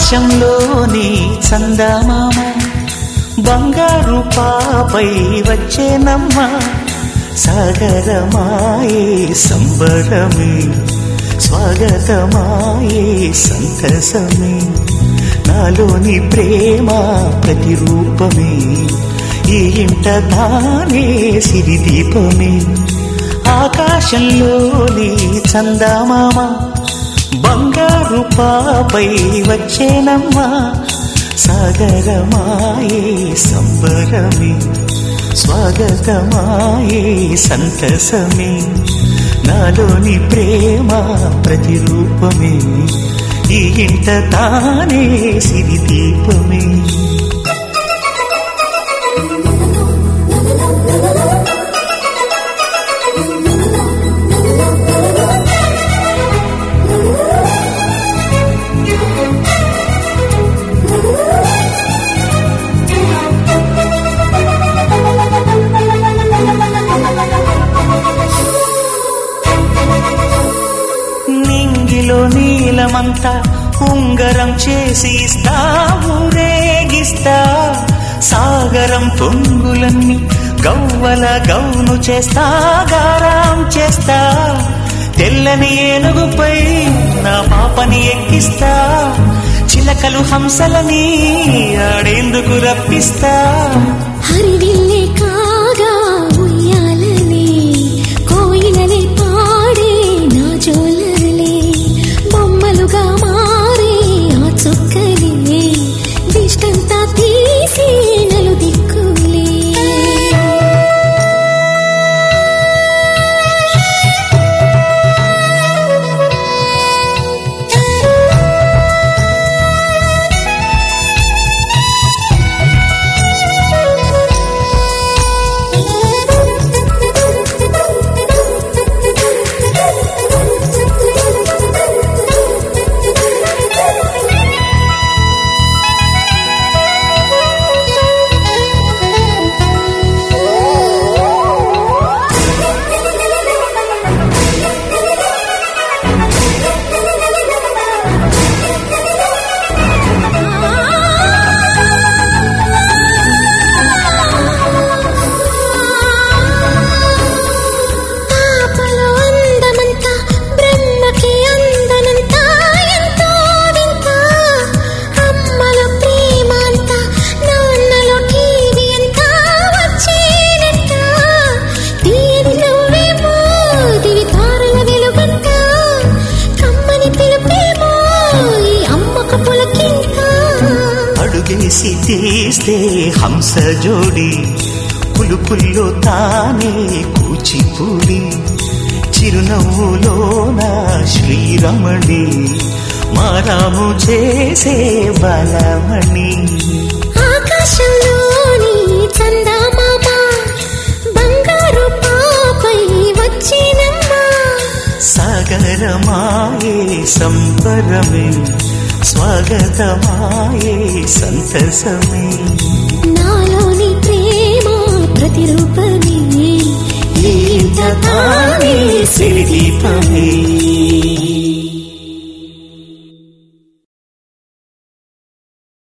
ఆకాశంలోని చందమామ బంగారు పాపై వచ్చేనమ్మ సాగరమాయే సంబరమే స్వాగతమాయే సంతసమే నాలోని ప్రేమ ప్రతిరూపమే ఈ ఇంట తానే సిరిదీపమే ఆకాశంలోని చందమామ బంగారు పాపై వచ్చేనమ్మా సాగరమాయే సంబరమే స్వాగతమాయే సంతసమే నాలోని ప్రేమ ప్రతిరూపమే ఈ ఇంట తానే సిరి దీపమే నింగిలో నీలమంతా ఉంగరం చేసి ఇస్తా ఊరేగిస్తా సాగరం పొంగులన్నీ గవ్వల గౌను చేస్తా గారాం చేస్తా తెల్లని ఏనుగుపై నా పాపని ఎక్కిస్తా చిలకలు హంసలని ఆడేందుకు రప్పిస్తా హరివిల్లే కాగా ఉయ్యాలలే కోయిలలే పాడే నా జోలలే బొమ్మలుగా మారే ఆ చుక్కలే దిష్టంతా తీసి నలు దిక్కులే పాపలో అందమంతా బ్రహ్మకి అందనంతా ఎంతో వింత అమ్మలో ప్రేమ అంతా నాన్నలో టీవీ అంతా వచ్చేనంత తీయని నువ్వేమో దివి తారల వెలుగంట కమ్మని పిలుపేమో ఈ అమ్మకు పులకింత అడుగేసి తీస్తే హంస జోడి పులుపుల్లో తానే కూచిపూడి చిరునవ్వులోన శ్రీరమణి మారాము చేసే బలమణి ఆకాశంలోని చందమామ బంగారు పాపై వచ్చినమ్మా సాగరమాయే సంబరమే స్వాగతమాయే సంతసమే నాలోని ప్రేమ ప్రతిరూపమే ఈ ఇంట తానే సిరిదీపమే